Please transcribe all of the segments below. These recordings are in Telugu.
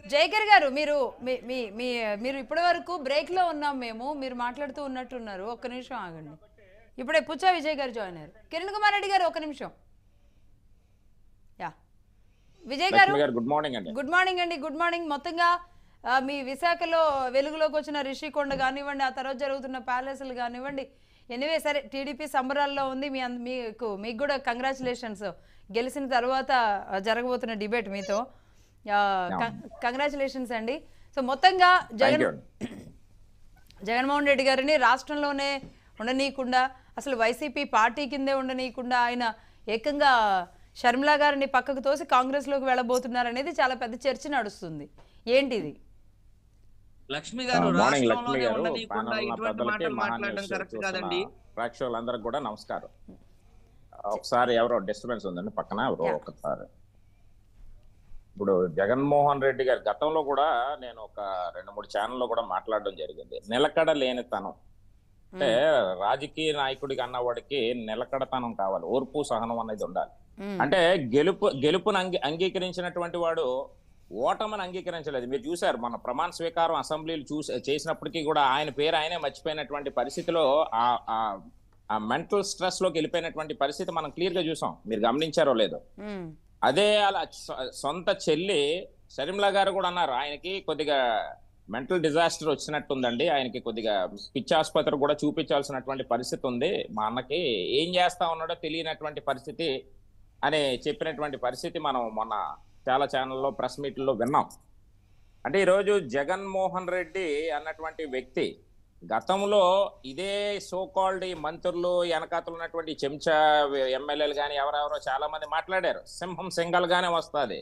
జయకర్ గారు మీరు మీ- మీ మీ మీరు ఇప్పటి వరకు బ్రేక్ లో ఉన్నాం మేము మీరు మాట్లాడుతూ ఉన్నట్టున్నారు ఒక్క నిమిషం ఆగండి ఇప్పుడే పుచ్చా విజయ్ గారు జాయిన్ అయ్యారు కిరణ్ కుమార్ రెడ్డి గారు ఒక నిమిషం యా విజయ్ గారు లక్ష్మి గారు గుడ్ మార్నింగ్ అండి గుడ్ మార్నింగ్ అండి గుడ్ మార్నింగ్ మొత్తంగా ఆ, మీ విశాఖలో వెలుగులోకి వచ్చిన రిషికొండ కానివ్వండి ఆ తర్వాత జరుగుతున్న ప్యాలెస్లు కానివ్వండి ఎనివే సరే టీడీపీ సంబరాల్లో ఉంది మీ అంద- మీకు మీకు కూడా కంగ్రాచులేషన్స్ గెలిచిన తర్వాత ఆ, జరగబోతున్న డిబేట్ మీతో కంగ్రాచులేషన్స్ అండి సో మొత్తంగా థ్యాంక్ జగన్ యూ జగన్మోహన్ రెడ్డి గారిని రాష్ట్రంలోనే ఉండనీయకుండా అసలు వైసీపీ పార్టీ కిందే ఉండనీయకుండా ఆయన ఏకంగా షర్మిలా గారిని పక్కకు తోసి కాంగ్రెస్లోకి వెళ్ళబోతున్నారనేది చాలా పెద్ద చర్చ నడుస్తుంది ఏంటిది లక్ష్మి గారు మార్నింగ్ లక్ష్మి రాష్ట్రంలోనే గారు ఉండనీయకుండా ప్యానల్ ఉన్న ఇటువంటి పెద్దలకి మాటలు మహా మాట్లాడడం న్యూస్ కరెక్ట్ చూస్తున్న కాదండి ప్రేక్షకులందరికి కూడా నమస్కారం ఒకసారి ఎవరో డిస్టర్బెన్స్ ఉందండి పక్కన ఎవరో Yeah. ఒకసారి ఇప్పుడు జగన్మోహన్ రెడ్డి గారి గతంలో కూడా నేను ఒక రెండు మూడు ఛానల్లో కూడా మాట్లాడడం జరిగింది నిలకడ లేనితనం అంటే రాజకీయ నాయకుడికి అన్నవాడికి నిలకడతనం కావాలి ఓర్పు సహనం అనేది ఉండాలి మ్మ్. అంటే గెలుపు గెలుపును అంగీ అంగీకరించినటువంటి వాడు ఓటమిని అంగీకరించలేదు మీరు చూశారు మన ప్రమాణ స్వీకారం అసెంబ్లీలు చూసి చేసినప్పటికీ కూడా ఆయన పేరు ఆయనే మర్చిపోయినటువంటి పరిస్థితిలో ఆ- ఆ- ఆ మెంటల్ స్ట్రెస్ లోకి వెళ్ళిపోయినటువంటి పరిస్థితి మనం క్లియర్ గా చూసాం మీరు గమనించారో లేదో మ్మ్. అదే అలా సొ- సొంత చెల్లి షర్మిలా గారు కూడా అన్నారు ఆయనకి కొద్దిగా మెంటల్ డిజాస్టర్ వచ్చినట్టుందండి ఆయనకి కొద్దిగా పిచ్చి ఆసుపత్రి కూడా చూపించాల్సినటువంటి పరిస్థితి ఉంది మా అన్నకి ఏం చేస్తా ఉన్నాడో తెలియనటువంటి పరిస్థితి అని చెప్పినటువంటి పరిస్థితి మనం మొన్న చాలా ఛానల్లో ప్రెస్ మీట్లో విన్నాం అంటే ఈరోజు జగన్మోహన్ రెడ్డి అన్నటువంటి వ్యక్తి గతంలో ఇదే సోకాల్డ్ ఈ మంత్రులు వెనకాతలు ఉన్నటువంటి చెంచా ఎమ్మెల్యేలు కానీ ఎవరెవరో చాలా మంది మాట్లాడారు సింహం సింగల్ గానే వస్తుంది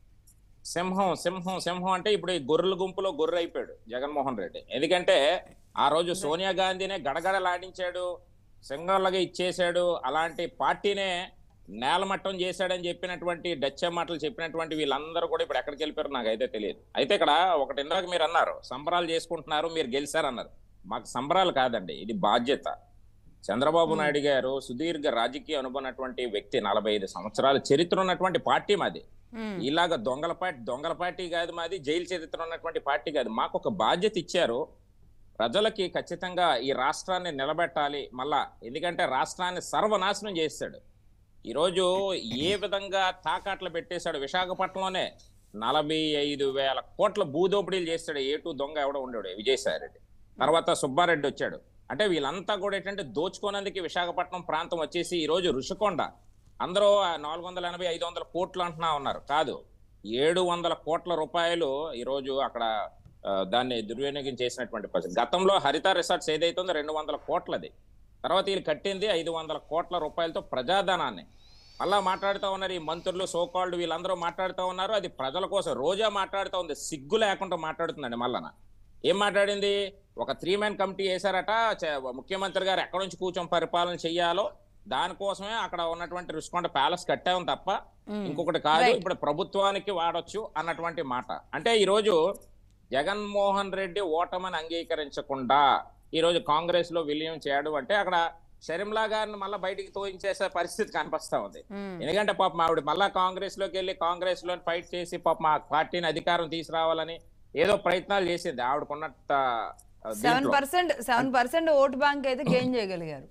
సింహం సింహం సింహం అంటే ఇప్పుడు ఈ గొర్రెల గుంపులో గొర్రె అయిపోయాడు జగన్మోహన్ రెడ్డి ఎందుకంటే ఆ రోజు సోనియా గాంధీనే గడగడలాడించాడు సింగల్గా ఇచ్చేశాడు అలాంటి పార్టీనే నేలమట్టం చేశాడని చెప్పినటువంటి డచ్చ మాటలు చెప్పినటువంటి వీళ్ళందరూ కూడా ఇప్పుడు ఎక్కడికి వెళ్ళిపోయారు నాకు అయితే తెలియదు అయితే ఇక్కడ ఒకటి ఇందాక మీరు అన్నారు సంబరాలు చేసుకుంటున్నారు మీరు గెలిచారన్నారు మాకు సంబరాలు కాదండి ఇది బాధ్యత చంద్రబాబు నాయుడు గారు సుదీర్ఘ రాజకీయ అనుభవనటువంటి వ్యక్తి నలభై ఐదు సంవత్సరాల చరిత్ర ఉన్నటువంటి పార్టీ మాది మ్మ్. ఇలాగ దొంగల పార్టీ దొంగల పార్టీ కాదు మాది జైలు చరిత్ర ఉన్నటువంటి పార్టీ కాదు మాకు ఒక బాధ్యత ఇచ్చారు ప్రజలకి ఖచ్చితంగా ఈ రాష్ట్రాన్ని నిలబెట్టాలి మళ్ళా ఎందుకంటే రాష్ట్రాన్ని సర్వనాశనం చేస్తాడు ఈరోజు ఏ విధంగా తాకాట్లు పెట్టేశాడు విశాఖపట్నంలోనే నలభై ఐదు వేల కోట్ల భూదోపిడీలు చేస్తాడు ఏటు దొంగ ఎవడో ఉండేవాడు విజయసాయి రెడ్డి తర్వాత సుబ్బారెడ్డి వచ్చాడు అంటే వీళ్ళంతా కూడా ఏంటంటే దోచుకోనందుకు విశాఖపట్నం ప్రాంతం వచ్చేసి ఈ రోజు ఋషికొండ అందరూ నాలుగు వందల ఎనభై ఐదు వందల కోట్లు అంటున్నా ఉన్నారు కాదు ఏడు వందల కోట్ల రూపాయలు ఈరోజు అక్కడ ఆ, దాన్ని దుర్వినియోగం చేసినటువంటి పరిస్థితి గతంలో హరిత రిసార్ట్స్ ఏదైతే ఉందో రెండు వందల కోట్లది తర్వాత వీళ్ళు కట్టింది ఐదు వందల కోట్ల రూపాయలతో ప్రజాధనాన్ని మళ్ళా మాట్లాడుతూ ఉన్నారు ఈ మంత్రులు సోకాల్డ్ వీళ్ళందరూ మాట్లాడుతూ ఉన్నారు అది ప్రజల కోసం రోజా మాట్లాడుతూ ఉంది సిగ్గు లేకుండా మాట్లాడుతుందండి మళ్ళా ఏం మాట్లాడింది ఒక త్రీ మ్యాన్ కమిటీ వేశారట చ- ముఖ్యమంత్రి గారు ఎక్కడి నుంచి కూర్చొని పరిపాలన చెయ్యాలో దానికోసమే అక్కడ ఉన్నటువంటి రుషికొండ ప్యాలెస్ కట్టాం తప్ప మ్మ్. ఇంకొకటి కాదు Right. ఇప్పుడు ప్రభుత్వానికి వాడొచ్చు అన్నటువంటి మాట అంటే ఈ రోజు జగన్మోహన్ రెడ్డి ఓటమని అంగీకరించకుండా ఈ రోజు కాంగ్రెస్ లో విలీనం చేయడం అంటే అక్కడ షర్మిలా గారిని మళ్ళీ బయటికి తోయించేసే పరిస్థితి కనిపిస్తా ఉంది మ్మ్. ఎందుకంటే పాపం ఆవిడ మళ్ళా కాంగ్రెస్ లోకి వెళ్ళి కాంగ్రెస్ లో ఫైట్ చేసి పాప మా పార్టీని అధికారం తీసుకురావాలని ఏదో ప్రయత్నాలు చేసింది ఆవిడకున్నంత సెవెన్ పర్సెంట్ సెవెన్ పర్సెంట్ ఓటు బ్యాంక్ అయితే గెయిన్ చేయగలిగారు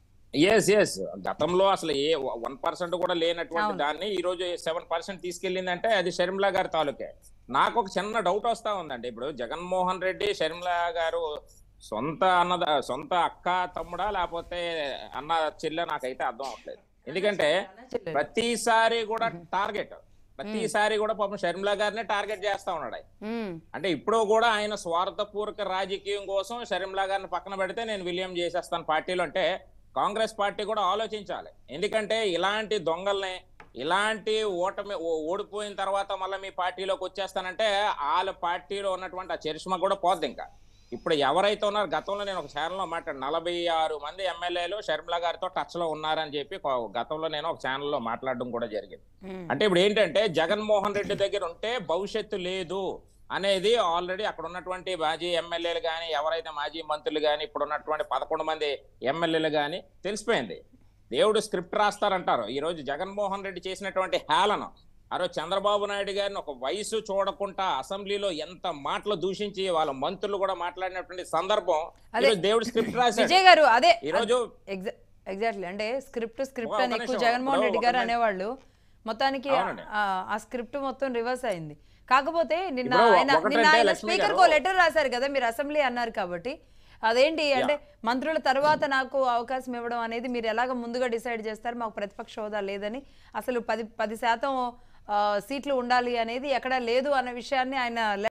ఎస్ ఎస్ గతంలో అసలు ఏ వన్ పర్సెంట్ కూడా లేనటువంటి అవును. దాన్ని ఈ రోజు సెవెన్ పర్సెంట్ తీసుకెళ్ళిందంటే అది షర్మిలా గారి తాలూకే నాకు ఒక చిన్న డౌట్ వస్తా ఉందండి ఇప్పుడు జగన్మోహన్ రెడ్డి షర్మిలా గారు సొంత అన్న సొంత అక్క తమ్ముడా లేకపోతే అన్న చెల్లె నాకైతే అర్థం అవట్లేదు ఎందుకంటే ప్రతిసారి కూడా టార్గెట్ ప్రతిసారి కూడా పాపం షర్మిలా గారినే టార్గెట్ చేస్తా ఉన్నాడు ఆయన. మ్మ్. అంటే ఇప్పుడు కూడా ఆయన స్వార్థపూర్వక రాజకీయం కోసం షర్మిలా గారిని పక్కన పెడితే నేను విలియం చేసేస్తాను పార్టీలో అంటే కాంగ్రెస్ పార్టీ కూడా ఆలోచించాలి ఎందుకంటే ఇలాంటి దొంగల్ని ఇలాంటి ఓటమి ఓ- ఓడిపోయిన తర్వాత మళ్ళీ మీ పార్టీలోకి వచ్చేస్తానంటే వాళ్ళ పార్టీలో ఉన్నటువంటి ఆ చరిష్మా కూడా పోద్ది ఇంకా ఇప్పుడు ఎవరైతే ఉన్నారో గతంలో నేను ఒక ఛానల్లో మాట్లాడు నలభై ఆరు మంది ఎమ్మెల్యేలు షర్మిలా గారితో టచ్ లో ఉన్నారని చెప్పి కొ- గతంలో నేను ఒక ఛానల్లో మాట్లాడడం కూడా జరిగింది మ్మ్. అంటే ఇప్పుడు ఏంటంటే జగన్మోహన్ రెడ్డి దగ్గర ఉంటే భవిష్యత్తు లేదు అనేది ఆల్రెడీ అక్కడ ఉన్నటువంటి మాజీ ఎమ్మెల్యేలు కానీ ఎవరైతే మాజీ మంత్రులు కానీ ఇప్పుడు ఉన్నటువంటి పదకొండు మంది ఎమ్మెల్యేలు కానీ తెలిసిపోయింది దేవుడు స్క్రిప్ట్ రాస్తారంటారు ఈ రోజు జగన్మోహన్ రెడ్డి చేసినటువంటి హేళన ఆ రోజు చంద్రబాబు నాయుడు గారిని ఒక వయసు చూడకుండా అసెంబ్లీలో ఎంత మాటలు దూషించి వాళ్ళ మంత్రులు కూడా మాట్లాడినటువంటి సందర్భం అదే. ఈరోజు దేవుడు స్క్రిప్ట్ రాశాడు విజయ్ గారు అదే ఈరోజు ఎగ్జా- ఎగ్జాక్ట్లీ అంటే స్క్రిప్ట్ స్క్రిప్ట్ ఒక అని ఎక్కువ నిమిషం, జగన్మోహన్ ఇప్పుడు రెడ్డి ఒక గారు నిమిషం. అనేవాళ్ళు మొత్తానికి అవునండి. ఆ- ఆ స్క్రిప్ట్ మొత్తం రివర్స్ అయింది కాకపోతే నిన్న ఇప్పుడు ఆయన ఒకటంటే నిన్న ఆయన లక్ష్మి స్పీకర్ గారు- కో లెటర్ రాశారు కదా మీరు అసెంబ్లీ అన్నారు కాబట్టి అదేంటి అంటే మంత్రుల తర్వాత నాకు అవకాశం ఇవ్వడం అనేది మీరు ఎలాగ ముందుగా డిసైడ్ చేస్తారు మాకు ప్రతిపక్ష హోదా లేదని అసలు పది పది శాతం ఆ, సీట్లు ఉండాలి అనేది ఎక్కడా లేదు అన్న విషయాన్ని ఆయన